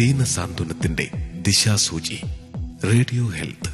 ദീനസാന്ത്വനത്തിന്റെ ദിശാസൂചി radio health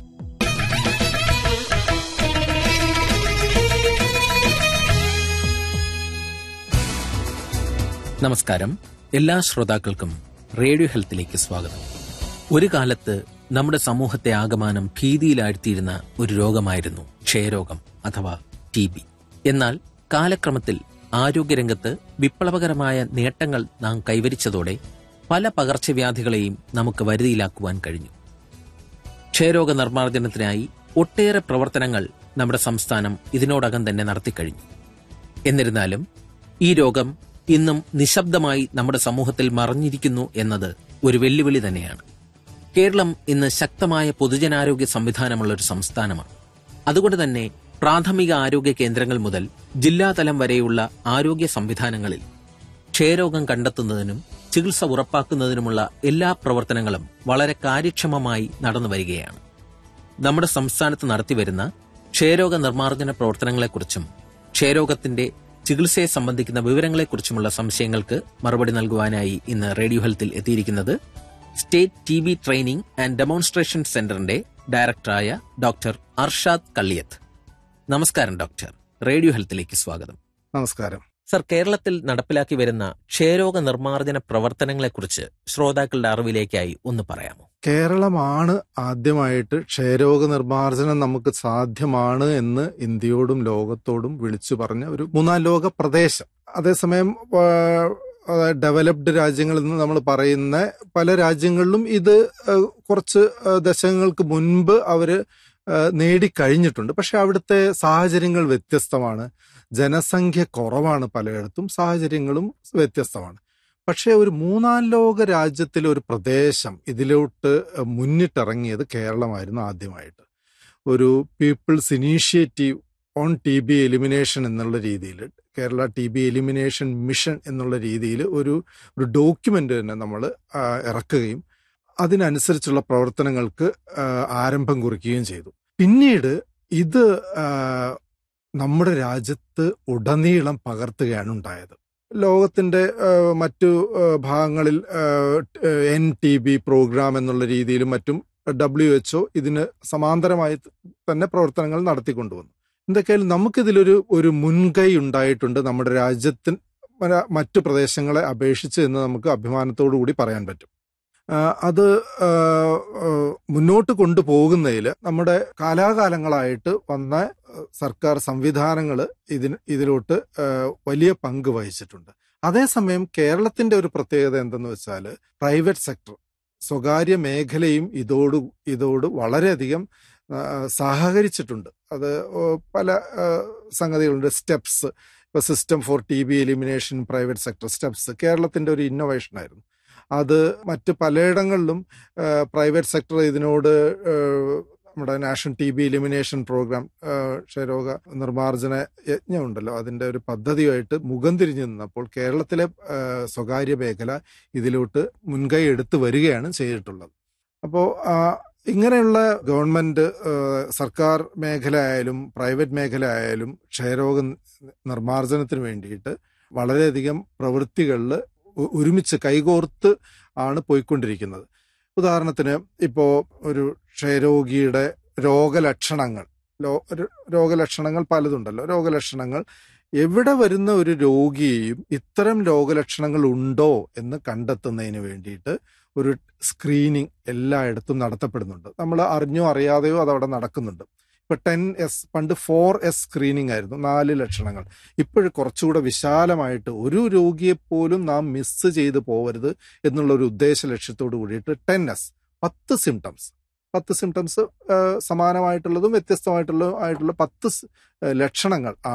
നമസ്കാരം എല്ലാ ശ്രോതാക്കൾക്കും റേഡിയോ ഹെൽത്തിലേക്ക് സ്വാഗതം ഒരു കാലത്ത് നമ്മുടെ സമൂഹത്തെ ആകമാനം ഭീതിയിലാഴ്ത്തിയിരുന്ന ഒരു രോഗമായിരുന്നു ക്ഷയരോഗം അഥവാ ടി ബി എന്നാൽ കാലക്രമത്തിൽ ആരോഗ്യരംഗത്ത് വിപ്ലവകരമായ നേട്ടങ്ങൾ നാം കൈവരിച്ചതോടെ പല പകർച്ചവ്യാധികളെയും നമുക്ക് വരുതിയിലാക്കുവാൻ കഴിഞ്ഞു ക്ഷയരോഗ നിർമ്മാർജ്ജനത്തിനായി ഒട്ടേറെ പ്രവർത്തനങ്ങൾ നമ്മുടെ സംസ്ഥാനം ഇതിനോടകം തന്നെ നടത്തിക്കഴിഞ്ഞു എന്നിരുന്നാലും ഈ രോഗം ഇന്നും നിശബ്ദമായി നമ്മുടെ സമൂഹത്തിൽ മറഞ്ഞിരിക്കുന്നു എന്നത് ഒരു വെല്ലുവിളി തന്നെയാണ് കേരളം ഇന്ന് ശക്തമായ പൊതുജനാരോഗ്യ സംവിധാനമുള്ള ഒരു സംസ്ഥാനമാണ് അതുകൊണ്ട് തന്നെ പ്രാഥമിക ആരോഗ്യ കേന്ദ്രങ്ങൾ മുതൽ ജില്ലാതലം വരെയുള്ള ആരോഗ്യ സംവിധാനങ്ങളിൽ ക്ഷയരോഗം കണ്ടെത്തുന്നതിനും ചികിത്സ ഉറപ്പാക്കുന്നതിനുമുള്ള എല്ലാ പ്രവർത്തനങ്ങളും വളരെ കാര്യക്ഷമമായി നടന്നു വരികയാണ് നമ്മുടെ സംസ്ഥാനത്ത് നടത്തിവരുന്ന ക്ഷയരോഗ നിർമ്മാർജ്ജന പ്രവർത്തനങ്ങളെക്കുറിച്ചും ക്ഷയരോഗത്തിന്റെ ചികിത്സയെ സംബന്ധിക്കുന്ന വിവരങ്ങളെക്കുറിച്ചുമുള്ള സംശയങ്ങൾക്ക് മറുപടി നൽകുവാനായി ഇന്ന് റേഡിയോ ഹെൽത്തിൽ എത്തിയിരിക്കുന്നത് state T B training and demonstration സെന്ററിന്റെ ഡയറക്ടറായ ഡോക്ടർ അർഷാദ് കള്ളിയത്ത് നമസ്കാരം ഡോക്ടർ റേഡിയോ ഹെൽത്തിലേക്ക് സ്വാഗതം നമസ്കാരം സർ കേരളത്തിൽ നടപ്പിലാക്കി വരുന്ന ക്ഷയരോഗ നിർമ്മാർജ്ജന പ്രവർത്തനങ്ങളെക്കുറിച്ച് ശ്രോതാക്കളുടെ അറിവിലേക്കായി ഒന്ന് പറയാമോ കേരളമാണ് ആദ്യമായിട്ട് ക്ഷയരോഗ നിർമ്മാർജ്ജനം നമുക്ക് സാധ്യമാണ് എന്ന് ഇന്ത്യയോടും ലോകത്തോടും വിളിച്ചു പറഞ്ഞ ഒരു മൂന്നാം ലോക പ്രദേശം അതേസമയം ഡെവലപ്ഡ് രാജ്യങ്ങളിൽ നിന്ന് നമ്മൾ പറയുന്ന പല രാജ്യങ്ങളിലും ഇത് ഏഹ്, കുറച്ച് ഏഹ്, ദശകങ്ങൾക്ക് മുൻപ് അവര് ഏഹ്, നേടിക്കഴിഞ്ഞിട്ടുണ്ട് പക്ഷെ അവിടുത്തെ സാഹചര്യങ്ങൾ വ്യത്യസ്തമാണ് ജനസംഖ്യ കുറവാണ് പലയിടത്തും സാഹചര്യങ്ങളും വ്യത്യസ്തമാണ് പക്ഷേ ഒരു മൂന്നാം ലോക രാജ്യത്തിലെ ഒരു പ്രദേശം ഇതിലോട്ട് മുന്നിട്ടിറങ്ങിയത് കേരളമായിരുന്നു ആദ്യമായിട്ട് ഒരു people's initiative on T B elimination എന്നുള്ള രീതിയിൽ Kerala T B elimination mission എന്നുള്ള രീതിയിൽ ഒരു ഒരു ഡോക്യുമെന്റ് തന്നെ നമ്മൾ ഇറക്കുകയും അതിനനുസരിച്ചുള്ള പ്രവർത്തനങ്ങൾക്ക് ആ, ആരംഭം കുറിക്കുകയും ചെയ്തു പിന്നീട് ഇത് ആ, നമ്മുടെ രാജ്യത്ത് ഉടനീളം പകർത്തുകയാണ് ഉണ്ടായത് ലോകത്തിന്റെ ആ, മറ്റു ആ, ഭാഗങ്ങളിൽ എൻ ടി ബി പ്രോഗ്രാം എന്നുള്ള രീതിയിലും മറ്റും ഡബ്ല്യു എച്ച്ഒ ഇതിന് സമാന്തരമായി തന്നെ പ്രവർത്തനങ്ങൾ നടത്തിക്കൊണ്ടുവന്നു എന്തൊക്കെയായാലും നമുക്കിതിലൊരു ഒരു മുൻകൈ ഉണ്ടായിട്ടുണ്ട് നമ്മുടെ രാജ്യത്തിന് മ- മറ്റു പ്രദേശങ്ങളെ അപേക്ഷിച്ച് എന്ന് നമുക്ക് അഭിമാനത്തോടു കൂടി പറയാൻ പറ്റും ആ, അത് ആ, ആ, മുന്നോട്ട് കൊണ്ടുപോകുന്നതിൽ നമ്മുടെ കാലാകാലങ്ങളായിട്ട് വന്ന ആ, സർക്കാർ സംവിധാനങ്ങൾ ഇതിന് ഇതിലോട്ട് ആ, വലിയ പങ്ക് വഹിച്ചിട്ടുണ്ട് അതേസമയം കേരളത്തിന്റെ ഒരു പ്രത്യേകത എന്തെന്ന് വെച്ചാൽ പ്രൈവറ്റ് സെക്ടർ സ്വകാര്യ മേഖലയും ഇതോട് ഇതോട് വളരെയധികം ആ, സഹകരിച്ചിട്ടുണ്ട് അത് ഓ, പല ആ, സംഗതികളുണ്ട് സ്റ്റെപ്സ് ഇപ്പൊ system for T B elimination private sector steps കേരളത്തിന്റെ ഒരു ഇന്നോവേഷൻ ആയിരുന്നു അത് മറ്റ് പലയിടങ്ങളിലും പ്രൈവറ്റ് സെക്ടർ ഇതിനോട് ആ, നമ്മുടെ national T B elimination programme ക്ഷയരോഗ നിർമ്മാർജ്ജന യജ്ഞമുണ്ടല്ലോ അതിന്റെ ഒരു പദ്ധതിയായിട്ട് മുഖം തിരിഞ്ഞു നിന്നപ്പോൾ കേരളത്തിലെ ആ, സ്വകാര്യ മേഖല ഇതിലോട്ട് മുൻകൈ എടുത്തു വരികയാണ് ചെയ്തിട്ടുള്ളത് അപ്പോൾ ഇങ്ങനെയുള്ള ഗവൺമെന്റ് ആ, സർക്കാർ മേഖല ആയാലും പ്രൈവറ്റ് മേഖല ആയാലും ക്ഷയരോഗ നിർമ്മാർജ്ജനത്തിന് വേണ്ടിയിട്ട് വളരെയധികം പ്രവൃത്തികളിൽ ഒരുമിച്ച് കൈകോർത്ത് ആണ് പോയിക്കൊണ്ടിരിക്കുന്നത് ഉദാഹരണത്തിന് ഇപ്പോ ഒരു ക്ഷയരോഗിയുടെ രോഗലക്ഷണങ്ങൾ ലോ- ര- രോഗലക്ഷണങ്ങൾ പലതുണ്ടല്ലോ രോഗലക്ഷണങ്ങൾ എവിടെ വരുന്ന ഒരു രോഗിയെയും ഇത്തരം രോഗലക്ഷണങ്ങൾ ഉണ്ടോ എന്ന് കണ്ടെത്തുന്നതിന് വേണ്ടിയിട്ട് ഒരു സ്ക്രീനിങ് എല്ലായിടത്തും നടത്തപ്പെടുന്നുണ്ട് നമ്മൾ അറിഞ്ഞോ അറിയാതെയോ അത് അവിടെ നടക്കുന്നുണ്ട് ഇപ്പൊ ടെൻ എസ് പണ്ട് ഫോർ എസ് സ്ക്രീനിങ് ആയിരുന്നു നാല് ലക്ഷണങ്ങൾ ഇപ്പോഴും കുറച്ചുകൂടെ വിശാലമായിട്ട് ഒരു രോഗിയെ പോലും നാം മിസ് ചെയ്ത് പോവരുത് എന്നുള്ള ഒരു ഉദ്ദേശ ലക്ഷ്യത്തോട് കൂടിയിട്ട് ടെൻ എസ് പത്ത് സിംറ്റംസ് പത്ത് സിംറ്റംസ് സമാനമായിട്ടുള്ളതും വ്യത്യസ്തമായിട്ടുള്ള ആയിട്ടുള്ള പത്ത് സ്- ലക്ഷണങ്ങൾ